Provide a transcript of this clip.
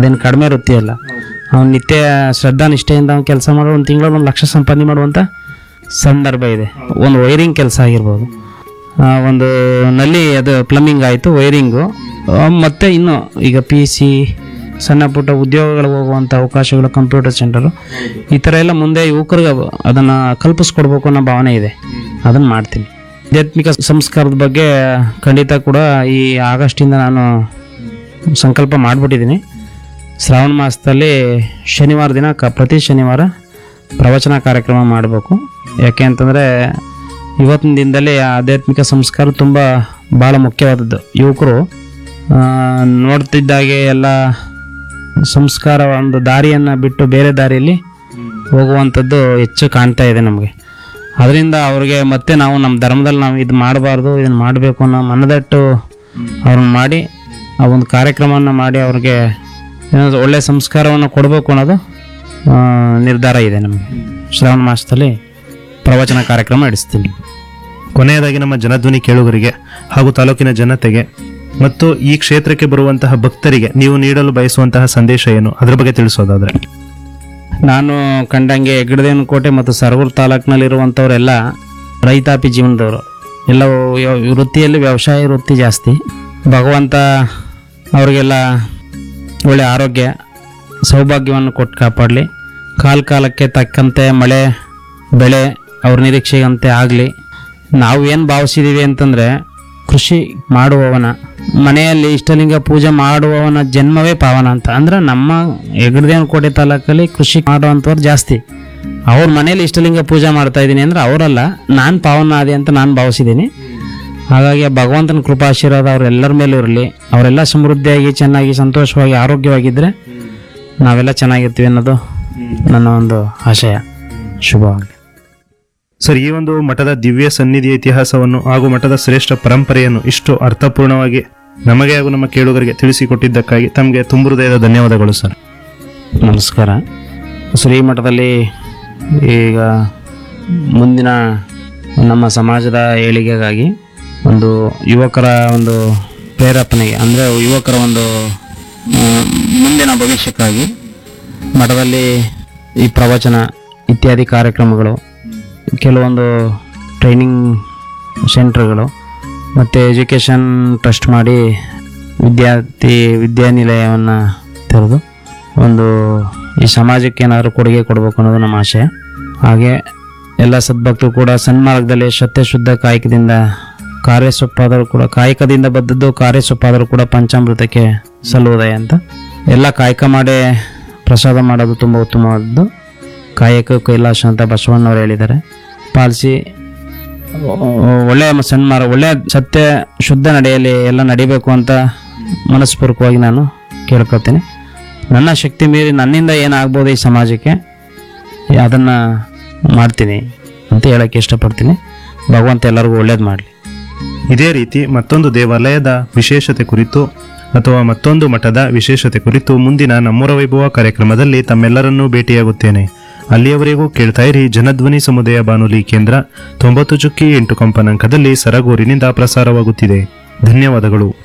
ಅದೇನು ಕಡಿಮೆ ವೃತ್ತಿ ಅಲ್ಲ ಅವ್ನು ನಿತ್ಯ ಶ್ರದ್ಧಾ ನಿಷ್ಠೆಯಿಂದ ಅವ್ನು ಕೆಲಸ ಮಾಡೋ ಒಂದು ತಿಂಗಳು ಒಂದು ಲಕ್ಷ ಸಂಪಾದನೆ ಮಾಡುವಂಥ ಸಂದರ್ಭ ಇದೆ ಒಂದು ವೈರಿಂಗ್ ಕೆಲಸ ಆಗಿರ್ಬೋದು ಆ, ಒಂದು ನಲ್ಲಿ ಅದು ಪ್ಲಂಬಿಂಗ್ ಆಯಿತು ವೈರಿಂಗು ಮತ್ತು ಇನ್ನು ಈಗ ಪಿ ಸಿ ಸಣ್ಣ ಪುಟ್ಟ ಉದ್ಯೋಗಗಳು ಹೋಗುವಂಥ ಅವಕಾಶಗಳು ಕಂಪ್ಯೂಟರ್ ಸೆಂಟರು ಈ ಥರ ಎಲ್ಲ ಮುಂದೆ ಯುವಕರಿಗೆ ಅದನ್ನು ಕಲ್ಪಿಸ್ಕೊಡ್ಬೇಕು ಅನ್ನೋ ಭಾವನೆ ಇದೆ ಅದನ್ನು ಮಾಡ್ತೀನಿ ಆಧ್ಯಾತ್ಮಿಕ ಸಂಸ್ಕಾರದ ಬಗ್ಗೆ ಖಂಡಿತ ಕೂಡ ಈ ಆಗಸ್ಟಿಂದ ನಾನು ಸಂಕಲ್ಪ ಮಾಡಿಬಿಟ್ಟಿದ್ದೀನಿ ಶ್ರಾವಣ ಮಾಸದಲ್ಲಿ ಶನಿವಾರ ದಿನ ಕ ಪ್ರತಿ ಶನಿವಾರ ಪ್ರವಚನ ಕಾರ್ಯಕ್ರಮ ಮಾಡಬೇಕು ಯಾಕೆ ಅಂತಂದರೆ ಇವತ್ತಿನ ದಿನದಲ್ಲಿ ಆಧ್ಯಾತ್ಮಿಕ ಸಂಸ್ಕಾರ ತುಂಬ ಭಾಳ ಮುಖ್ಯವಾದದ್ದು ಯುವಕರು ಆ, ನೋಡ್ತಿದ್ದಾಗೆ ಎಲ್ಲ ಸಂಸ್ಕಾರ ಒಂದು ದಾರಿಯನ್ನು ಬಿಟ್ಟು ಬೇರೆ ದಾರಿಯಲ್ಲಿ ಹೋಗುವಂಥದ್ದು ಹೆಚ್ಚು ಕಾಣ್ತಾ ಇದೆ ನಮಗೆ ಅದರಿಂದ ಅವ್ರಿಗೆ ಮತ್ತೆ ನಾವು ನಮ್ಮ ಧರ್ಮದಲ್ಲಿ ನಾವು ಇದು ಮಾಡಬಾರ್ದು ಇದನ್ನು ಮಾಡಬೇಕು ಅನ್ನೋ ಮನದಟ್ಟು ಅವ್ರನ್ನ ಮಾಡಿ ಆ ಒಂದು ಕಾರ್ಯಕ್ರಮವನ್ನು ಮಾಡಿ ಅವ್ರಿಗೆ ಏನಾದ್ರು ಒಳ್ಳೆಯ ಸಂಸ್ಕಾರವನ್ನು ಕೊಡಬೇಕು ಅನ್ನೋದು ಆ, ನಿರ್ಧಾರ ಇದೆ ನಮಗೆ ಶ್ರಾವಣ ಮಾಸದಲ್ಲಿ ಪ್ರವಚನ ಕಾರ್ಯಕ್ರಮ ನಡೆಸ್ತೀನಿ ಕೊನೆಯದಾಗಿ ನಮ್ಮ ಜನಧ್ವನಿ ಕೇಳುಗರಿಗೆ ಹಾಗೂ ತಾಲೂಕಿನ ಜನತೆಗೆ ಮತ್ತು ಈ ಕ್ಷೇತ್ರಕ್ಕೆ ಬರುವಂತಹ ಭಕ್ತರಿಗೆ ನೀವು ನೀಡಲು ಬಯಸುವಂತಹ ಸಂದೇಶ ಏನು ಅದ್ರ ಬಗ್ಗೆ ತಿಳಿಸೋದಾದ್ರೆ ನಾನು ಕಂಡಂಗೆ ಹೆಗ್ಗಡದೇವನ ಕೋಟೆ ಮತ್ತು ಸರಗೂರು ತಾಲೂಕಿನಲ್ಲಿರುವಂಥವರೆಲ್ಲ ರೈತಾಪಿ ಜೀವನದವರು ಎಲ್ಲ ವ್ಯ- ವೃತ್ತಿಯಲ್ಲಿ ವ್ಯವಸಾಯ ವೃತ್ತಿ ಜಾಸ್ತಿ ಭಗವಂತ ಅವರಿಗೆಲ್ಲ ಒಳ್ಳೆಯ ಆರೋಗ್ಯ ಸೌಭಾಗ್ಯವನ್ನು ಕೊಟ್ಟು ಕಾಪಾಡಲಿ ಕಾಲ ಕಾಲಕ್ಕೆ ತಕ್ಕಂತೆ ಮಳೆ ಬೆಳೆ ಅವ್ರ ನಿರೀಕ್ಷೆಗಂತೆ ಆಗಲಿ ನಾವು ಏನು ಭಾವಿಸಿದ್ದೀವಿ ಅಂತಂದರೆ ಕೃಷಿ ಮಾಡುವವನ ಮನೆಯಲ್ಲಿ ಇಷ್ಟಲಿಂಗ ಪೂಜೆ ಮಾಡುವವನ ಜನ್ಮವೇ ಪಾವನ ಅಂತ ಅಂದ್ರೆ ನಮ್ಮ ಹೆಗ್ಗಡದೇವನ ಕೋಟೆ ತಾಲೂಕಲ್ಲಿ ಕೃಷಿ ಮಾಡುವಂಥವ್ರು ಜಾಸ್ತಿ ಅವ್ರ ಮನೇಲಿ ಇಷ್ಟಲಿಂಗ ಪೂಜೆ ಮಾಡ್ತಾ ಇದ್ದೀನಿ ಅಂದ್ರೆ ಅವರಲ್ಲ ನಾನು ಪಾವನ ಆದೆ ಅಂತ ನಾನು ಭಾವಿಸಿದ್ದೀನಿ ಹಾಗಾಗಿ ಆ ಭಗವಂತನ ಕೃಪಾಶೀರ್ವಾದ ಅವರೆಲ್ಲರ ಮೇಲೂ ಇರಲಿ ಅವರೆಲ್ಲ ಸಮೃದ್ಧಿಯಾಗಿ ಚೆನ್ನಾಗಿ ಸಂತೋಷವಾಗಿ ಆರೋಗ್ಯವಾಗಿದ್ದರೆ ನಾವೆಲ್ಲ ಚೆನ್ನಾಗಿರ್ತೀವಿ ಅನ್ನೋದು ನನ್ನ ಒಂದು ಆಶಯ ಶುಭವಾಗಲಿ ಸರ್ ಈ ಒಂದು ಮಠದ ದಿವ್ಯ ಸನ್ನಿಧಿಯ ಇತಿಹಾಸವನ್ನು ಹಾಗೂ ಮಠದ ಶ್ರೇಷ್ಠ ಪರಂಪರೆಯನ್ನು ಇಷ್ಟು ಅರ್ಥಪೂರ್ಣವಾಗಿ ನಮಗೆ ಹಾಗೂ ನಮ್ಮ ಕೇಳುಗರಿಗೆ ತಿಳಿಸಿಕೊಟ್ಟಿದ್ದಕ್ಕಾಗಿ ತಮಗೆ ತುಂಬ ಹೃದಯದ ಧನ್ಯವಾದಗಳು ಸರ್ ನಮಸ್ಕಾರ ಶ್ರೀಮಠದಲ್ಲಿ ಈಗ ಮುಂದಿನ ನಮ್ಮ ಸಮಾಜದ ಏಳಿಗೆಗಾಗಿ ಒಂದು ಯುವಕರ ಒಂದು ಪ್ರೇರೇಪಣೆಗೆ ಅಂದರೆ ಯುವಕರ ಒಂದು ಆ, ಮುಂದಿನ ಭವಿಷ್ಯಕ್ಕಾಗಿ ಮಠದಲ್ಲಿ ಈ ಪ್ರವಚನ ಇತ್ಯಾದಿ ಕಾರ್ಯಕ್ರಮಗಳು ಕೆಲವೊಂದು ಟ್ರೈನಿಂಗ್ ಸೆಂಟ್ರ್ಗಳು ಮತ್ತು ಎಜುಕೇಷನ್ ಟ್ರಸ್ಟ್ ಮಾಡಿ ವಿದ್ಯಾರ್ಥಿ ವಿದ್ಯಾನಿಲಯವನ್ನು ತೆರೆದು ಒಂದು ಈ ಸಮಾಜಕ್ಕೆ ಏನಾದರೂ ಕೊಡುಗೆ ಕೊಡಬೇಕು ಅನ್ನೋದು ನಮ್ಮ ಆಶಯ ಹಾಗೆ ಎಲ್ಲ ಸದ್ಭಕ್ತರು ಕೂಡ ಸನ್ಮಾರ್ಗದಲ್ಲಿ ಸತ್ಯ ಶುದ್ಧ ಕಾಯಕದಿಂದ ಕಾರ್ಯಸೊಪ್ಪಾದರೂ ಕೂಡ ಕಾಯಕದಿಂದ ಬದ್ದದ್ದು ಕಾರ್ಯಸೊಪ್ಪಾದರೂ ಕೂಡ ಪಂಚಾಮೃತಕ್ಕೆ ಸಲ್ಲುವುದಯ ಅಂತ ಎಲ್ಲ ಕಾಯಕ ಮಾಡೇ ಪ್ರಸಾದ ಮಾಡೋದು ತುಂಬ ಉತ್ತಮವಾದದ್ದು ಕಾಯಕ ಕೈಲಾಸ ಅಂತ ಬಸವಣ್ಣವ್ರು ಹೇಳಿದ್ದಾರೆ ಪಾಲಿಸಿ ಒಳ್ಳೆಯ ಸನ್ಮಾರ ಒಳ್ಳೆಯ ಸತ್ಯ ಶುದ್ಧ ನಡೆಯಲ್ಲಿ ಎಲ್ಲ ನಡಿಬೇಕು ಅಂತ ಮನಸ್ಪೂರ್ವಕವಾಗಿ ನಾನು ಕೇಳ್ಕೊತೀನಿ ನನ್ನ ಶಕ್ತಿ ಮೀರಿ ನನ್ನಿಂದ ಏನಾಗ್ಬೋದು ಈ ಸಮಾಜಕ್ಕೆ ಅದನ್ನು ಮಾಡ್ತೀನಿ ಅಂತ ಹೇಳಕ್ಕೆ ಇಷ್ಟಪಡ್ತೀನಿ ಭಗವಂತ ಎಲ್ಲರಿಗೂ ಒಳ್ಳೇದು ಮಾಡಲಿ ಇದೇ ರೀತಿ ಮತ್ತೊಂದು ದೇವಾಲಯದ ವಿಶೇಷತೆ ಕುರಿತು ಅಥವಾ ಮತ್ತೊಂದು ಮಠದ ವಿಶೇಷತೆ ಕುರಿತು ಮುಂದಿನ ನಮ್ಮೂರ ವೈಭವ ಕಾರ್ಯಕ್ರಮದಲ್ಲಿ ತಮ್ಮೆಲ್ಲರನ್ನೂ ಭೇಟಿಯಾಗುತ್ತೇನೆ ಅಲ್ಲಿಯವರೆಗೂ ಕೇಳ್ತಾ ಇರಿ ಜನಧ್ವನಿ ಸಮುದಾಯ ಬಾನುಲಿ ಕೇಂದ್ರ ತೊಂಬತ್ತು ಚುಕ್ಕಿ ಎಂಟು ಕಂಪನಾಂಕದಲ್ಲಿ ಸರಗೂರಿನಿಂದ ಪ್ರಸಾರವಾಗುತ್ತಿದೆ ಧನ್ಯವಾದಗಳು